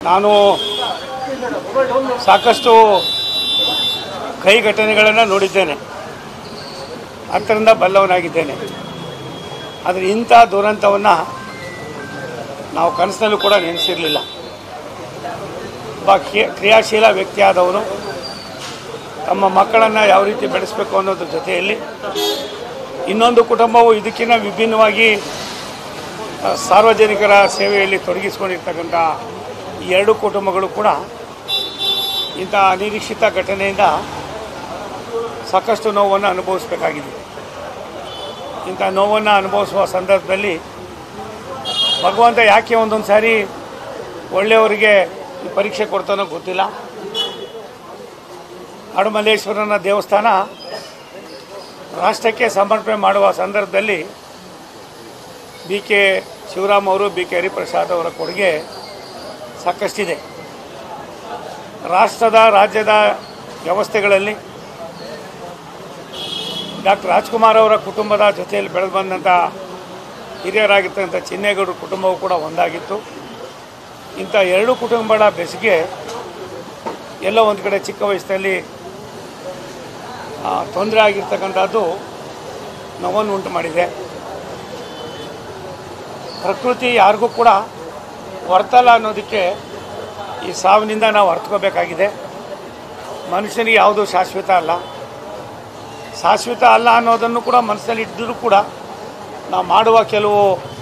ನಾನು ಸಾಕಷ್ಟು ಕೈ ಘಟನೆಗಳನ್ನು ನೋಡಿದ್ದೇನೆ ಹತ್ತರಿಂದ ಬಲ್ಲವನಾಗಿದ್ದೇನೆ ಆದರೆ ಇಂಥ ದುರಂತವನ್ನು ನಾವು ಕನಸಿನಲ್ಲೂ ಕೂಡ ನೆನೆಸಿರಲಿಲ್ಲ ಒಬ್ಬ ಕ್ರಿಯ- ಕ್ರಿಯಾಶೀಲ ವ್ಯಕ್ತಿಯಾದವನು ತಮ್ಮ ಮಕ್ಕಳನ್ನು ಯಾವ ರೀತಿ ಬೆಳೆಸಬೇಕು ಅನ್ನೋದ್ರ ಜೊತೆಯಲ್ಲಿ ಇನ್ನೊಂದು ಕುಟುಂಬವು ಇದಕ್ಕಿಂತ ವಿಭಿನ್ನವಾಗಿ ಆ, ಸಾರ್ವಜನಿಕರ ಸೇವೆಯಲ್ಲಿ ತೊಡಗಿಸಿಕೊಂಡಿರ್ತಕ್ಕಂಥ ಈ ಎರಡು ಕುಟುಂಬಗಳು ಕೂಡ ಇಂಥ ಅನಿರೀಕ್ಷಿತ ಘಟನೆಯಿಂದ ಸಾಕಷ್ಟು ನೋವನ್ನು ಅನುಭವಿಸಬೇಕಾಗಿದೆ ಇಂಥ ನೋವನ್ನು ಅನುಭವಿಸುವ ಸಂದರ್ಭದಲ್ಲಿ ಭಗವಂತ ಯಾಕೆ ಒಂದೊಂದು ಸಾರಿ ಒಳ್ಳೆಯವರಿಗೆ ಈ ಪರೀಕ್ಷೆ ಕೊಡ್ತಾನೋ ಗೊತ್ತಿಲ್ಲ ಹಡಮಲ್ಲೇಶ್ವರನ ದೇವಸ್ಥಾನ ರಾಷ್ಟ್ರಕ್ಕೆ ಸಮರ್ಪಣೆ ಮಾಡುವ ಸಂದರ್ಭದಲ್ಲಿ ಬಿ ಕೆ ಶಿವರಾಮ್ ಅವರು ಬಿ ಕೆ ಹರಿಪ್ರಸಾದ್ ಅವರ ಕೊಡುಗೆ ಸಾಕಷ್ಟಿದೆ ರಾಷ್ಟ್ರದ ರಾಜ್ಯದ ವ್ಯವಸ್ಥೆಗಳಲ್ಲಿ ಡಾಕ್ಟರ್ ರಾಜ್ಕುಮಾರ್ ಅವರ ಕುಟುಂಬದ ಜೊತೆಯಲ್ಲಿ ಬೆಳೆದು ಬಂದಂಥ ಹಿರಿಯರಾಗಿರ್ತಕ್ಕಂಥ ಚಿನ್ನೇಗೌಡರ ಕುಟುಂಬವು ಕೂಡ ಒಂದಾಗಿತ್ತು ಇಂಥ ಎರಡು ಕುಟುಂಬಗಳ ಬೆಸಿಗೆ ಎಲ್ಲೋ ಒಂದು ಕಡೆ ಚಿಕ್ಕ ವಯಸ್ಸಿನಲ್ಲಿ ತೊಂದರೆ ಆಗಿರ್ತಕ್ಕಂಥದ್ದು ನೋವನ್ನು ಉಂಟು ಮಾಡಿದೆ ಪ್ರಕೃತಿ ಯಾರಿಗೂ ಕೂಡ ಹೊರ್ತಲ್ಲ ಅನ್ನೋದಕ್ಕೆ ಈ ಸಾವಿನಿಂದ ನಾವು ಅರ್ಥಕೋಬೇಕಾಗಿದೆ ಮನುಷ್ಯನಿಗೆ ಯಾವುದು ಶಾಶ್ವತ ಅಲ್ಲ ಶಾಶ್ವತ ಅಲ್ಲ ಅನ್ನೋದನ್ನು ಕೂಡ ಮನಸ್ಸಲ್ಲಿ ಇದ್ದರೂ ಕೂಡ ನಾವು ಮಾಡುವ ಕೆಲವು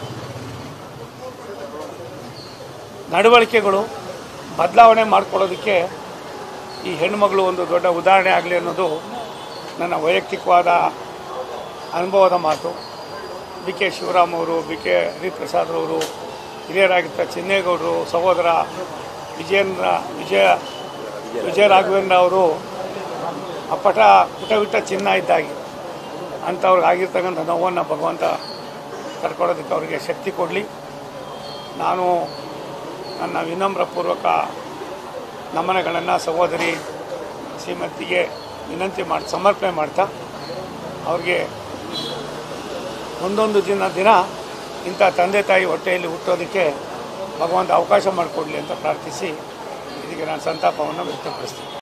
ನಡವಳಿಕೆಗಳು ಬದಲಾವಣೆ ಮಾಡಿಕೊಳ್ಳೋದಕ್ಕೆ ಈ ಹೆಣ್ಣುಮಗಳು ಒಂದು ದೊಡ್ಡ ಉದಾಹರಣೆ ಆಗಲಿ ಅನ್ನೋದು ನನ್ನ ವೈಯಕ್ತಿಕವಾದ ಅನುಭವದ ಮಾತು ಬಿ ಕೆ ಶಿವರಾಮ್ ಅವರು ಬಿ ಕೆ ಹರಿಪ್ರಸಾದ್ ಅವರು ಹಿರಿಯರಾಗಿದ್ದ ಚಿನ್ನೇಗೌಡರು ಸಹೋದರ ವಿಜಯೇಂದ್ರ ವಿಜಯ ವಿಜಯ ರಾಘವೇಂದ್ರ ಅವರು ಅಪ್ಪಟ ಪುಟವಿಟ್ಟ ಚಿನ್ನ ಇದ್ದಾಗೆ ಅಂಥವ್ರಿಗೆ ಆಗಿರ್ತಕ್ಕಂಥ ನೋವನ್ನು ಭಗವಂತ ಕರ್ಕೊಳ್ಳೋದಕ್ಕೆ ಅವರಿಗೆ ಶಕ್ತಿ ಕೊಡಲಿ ನಾನು ನನ್ನ ವಿನಮ್ರಪೂರ್ವಕ ನಮನಗಳನ್ನು ಸಹೋದರಿ ಶ್ರೀಮತಿಗೆ ವಿನಂತಿ ಮಾಡಿ ಸಮರ್ಪಣೆ ಮಾಡ್ತಾ ಅವ್ರಿಗೆ ಒಂದೊಂದು ದಿನ ದಿನ ಇಂಥ ತಂದೆ ತಾಯಿ ಹೊಟ್ಟೆಯಲ್ಲಿ ಹುಟ್ಟೋದಕ್ಕೆ ಭಗವಂತ ಅವಕಾಶ ಮಾಡಿಕೊಡಲಿ ಅಂತ ಪ್ರಾರ್ಥಿಸಿ ಇದಕ್ಕೆ ನಾನು ಸಂತಾಪವನ್ನು ವ್ಯಕ್ತಪಡಿಸ್ತೀನಿ